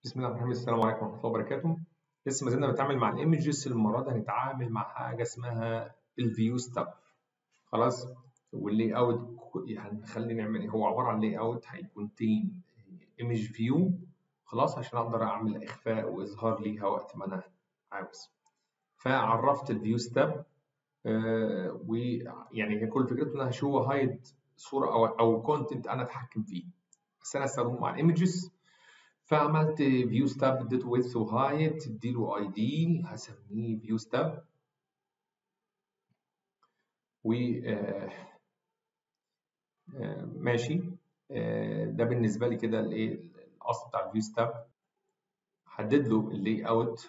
بسم الله الرحمن الرحيم السلام عليكم ورحمة الله وبركاته لسه ما زلنا بنتعامل مع الايمجز المرة دي هنتعامل مع حاجة اسمها الفيو ستاب خلاص واللي اوت هنخلي نعمل ايه هو عبارة عن لي اوت هيكونتين ايمج فيو خلاص عشان اقدر اعمل اخفاء واظهار ليها وقت ما انا عاوز فعرفت الفيو ستاب آه ويعني هي كل فكرته انها شو هايد صورة او او كونتنت انا اتحكم فيه بس انا استخدمه مع الايمجز فعملت فيو ستاب اديته ويدث وهايت اديله اي دي هسميه فيو ستاب و آه آه ماشي آه ده بالنسبه لي كده الايه الاصل بتاع الفيو ستاب حدد له اللي اوت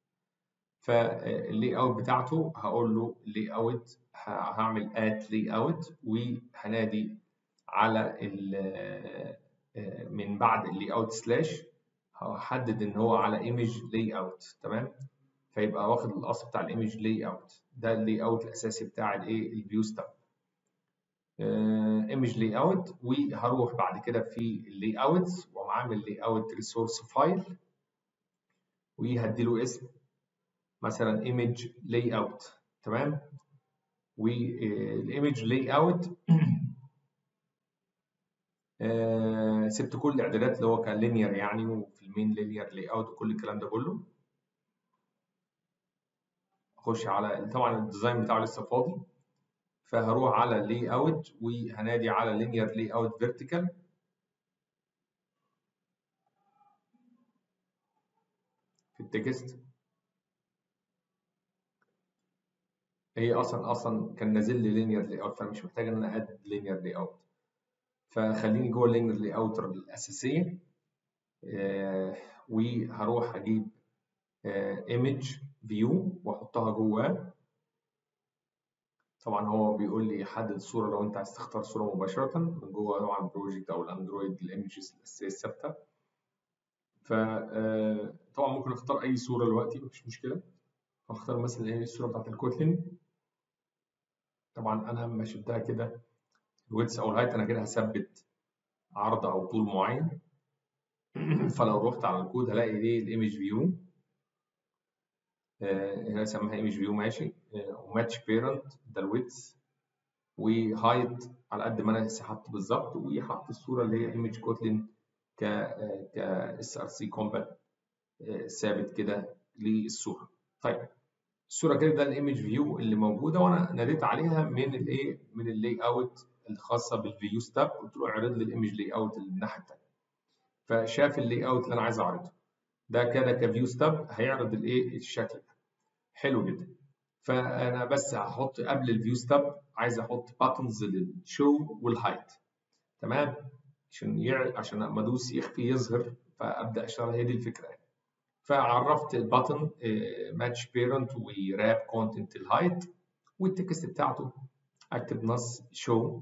فاللي اوت بتاعته هقول له اللي اوت هعمل ات لي اوت وهنادي على من بعد اللي اوت سلاش هحدد ان هو على ايمج لاي اوت تمام فيبقى واخد الاصل بتاع الايمج لاي اوت ده اللاي اوت الاساسي بتاع الايه الفيو ستاب ايمج لاي اوت وهروح بعد كده في اللاي اوتس واقوم عامل لاي اوت ريسورس فايل وهديله اسم مثلا ايمج لاي اوت تمام والايمج لاي اوت آه سبت كل الاعدادات اللي هو كان لينير يعني وفي المين لينير لاي اوت وكل الكلام ده كله اخش على طبعا الديزاين بتاعه لسه فاضي فهروح على لاي اوت وهنادي على لينير لاي اوت فيرتيكال في التكست هي اصلا اصلا كان نازل لي لينير لاي اوت فانا مش محتاج ان انا اد لينير لاي اوت فخليني جوه اللينير لاي اوت الاساسيه آه وهروح اجيب ايمج آه فيو واحطها جواه طبعا هو بيقول لي حدد الصوره لو انت عايز تختار صوره مباشره من جوه طبعا بروجكت او الاندرويد الايمجز الاساسيه الثابته ف آه طبعا ممكن اختار اي صوره دلوقتي مفيش مشكله هختار مثلا ايه الصوره بتاعت الكوتلين طبعا انا لما شدها كده الويدث او الهايت انا كده هثبت عرض او طول معين فلو رحت على الكود هلاقي دي الايمج فيو هنا اسميها ايمج فيو ماشي وماتش بيرنت ده الويدث وهايت على قد ما انا سحبت بالظبط وحط الصوره اللي هي ايمج كوتلين ك ك اس ار سي كومبات ثابت كده للصوره طيب الصوره كده ده الايمج فيو اللي موجوده وانا ناديت عليها من الايه من اللاي اوت الخاصه بالفيو ستاب قلت له اعرض لي الايمج لاي اوت اللي الناحيه الثانيه فشاف اللاي اوت اللي انا عايز اعرضه ده كده كفيو ستاب هيعرض الايه الشكل ده حلو جدا فانا بس هحط قبل الفيو ستاب عايز احط باتنز للشو والهايت تمام عشان يع... عشان لما ادوس يخفي يظهر فابدا اشتغل هي دي الفكره يعني. فعرفت الباتن ماتش بيرنت وراب كونتنت الهايت والتكست بتاعته اكتب نص شو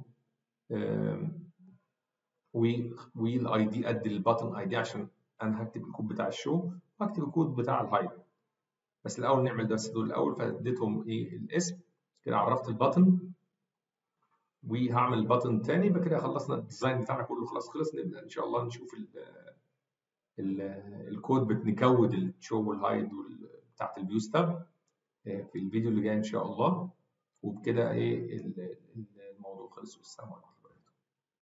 والاي دي ادي الباتن اي دي عشان انا هكتب الكود بتاع الشو واكتب الكود بتاع الهايت بس الاول نعمل بس دول الاول فاديتهم ايه الاسم كده عرفت الباتن وهعمل الباتن تاني يبقى كده خلصنا الديزاين بتاعنا كله خلاص خلص نبدا ان شاء الله نشوف ال ال الكود بنكود الشو والهايد بتاعت الفيو ستاب في الفيديو اللي جاي ان شاء الله وبكده ايه الموضوع خلص والسلام عليكم